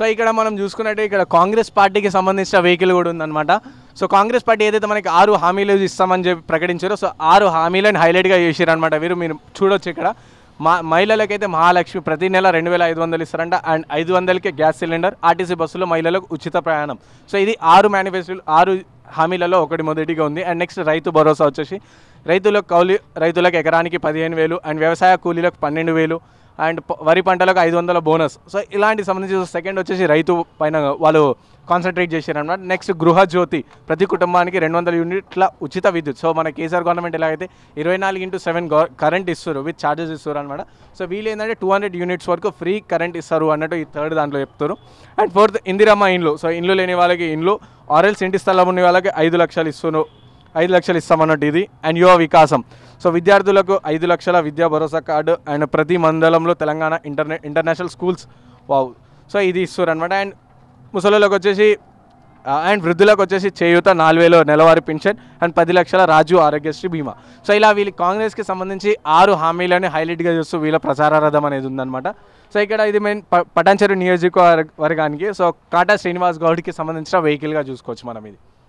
so ఇక్కడ మనం చూసుకున్నట్టు ఇక్కడ కాంగ్రెస్ పార్టీకి సంబంధించిన వెహికల్ కూడా ఉందన్నమాట సో కాంగ్రెస్ పార్టీ ఏదైతే మనకి ఆరు హామీలు ఇస్తామని చెప్పి ప్రకటించారో సో ఆరు హామీలను హైలైట్గా చేశారు అనమాట వీరు మీరు చూడొచ్చు ఇక్కడ మా మహిళలకైతే మహాలక్ష్మి ప్రతి నెల రెండు వేల ఐదు వందలు ఇస్తారంట అండ్ ఐదు వందలకి గ్యాస్ సిలిండర్ ఆర్టీసీ బస్సులో మహిళలకు ఉచిత ప్రయాణం సో ఇది ఆరు మేనిఫెస్టోలు ఆరు హామీలలో ఒకటి మొదటిగా ఉంది అండ్ నెక్స్ట్ రైతు భరోసా వచ్చేసి రైతులకు కౌలి రైతులకు ఎకరానికి పదిహేను వేలు అండ్ వ్యవసాయ కూలీలకు పన్నెండు వేలు అండ్ ప- వరి పంటలకు ఐదు వందల బోనస్ సో ఇలాంటి సంబంధించి సెకండ్ వచ్చేసి రైతు పైన వాళ్ళు కాన్సన్ట్రేట్ చేశారనమాట నెక్స్ట్ గృహ జ్యోతి ప్రతి కుటుంబానికి రెండు వందల యూనిట్ల ఉచిత విద్యుత్ సో మన కేసీఆర్ గవర్నమెంట్ ఎలాగైతే ఇరవై నాలుగు ఇంటూ సెవెన్ కరెంట్ ఇస్తారు విత్ ఛార్జెస్ ఇస్తారు అనమాట సో వీళ్ళు ఏంటంటే టూ హండ్రెడ్ యూనిట్స్ వరకు ఫ్రీ కరెంట్ ఇస్తారు అన్నట్టు ఈ థర్డ్ దాంట్లో చెప్తారు అండ్ ఫోర్త్ ఇందిరమ్మ ఇండ్లు సో ఇండ్లు లేని వాళ్ళకి ఇండ్లు ఆర్ఎల్స్ ఇంటి స్థలం ఉన్న వాళ్ళకి ఐదు లక్షలు ఇస్తున్నారు ఐదు లక్షలు ఇస్తామన్నట్టు ఇది అండ్ యువ వికాసం సో విద్యార్థులకు ఐదు లక్షల విద్యా భరోసా కార్డు అండ్ ప్రతి మండలంలో Telangana inter international schools wow so ఇది ఇస్తారు అనమాట అండ్ ముసలిలకు వచ్చేసి ఆ, అండ్ వృద్ధులకు వచ్చేసి చేయూత నాలుగు వేలు నెలవారీ పెన్షన్ అండ్ పది లక్షల రాజు ఆరోగ్యశ్రీ బీమా సో ఇలా వీళ్ళు కాంగ్రెస్కి సంబంధించి ఆరు హామీలని హైలైట్గా చేస్తూ వీళ్ళ ప్రచార రథం అనేది ఉందన్నమాట సో ఇక్కడ ఇది మెయిన్ ప- పటాన్చెరు నియోజకవర్గానికి సో కాటా శ్రీనివాస్ గౌడ్కి సంబంధించిన వెహికల్గా చూసుకోవచ్చు మనం ఇది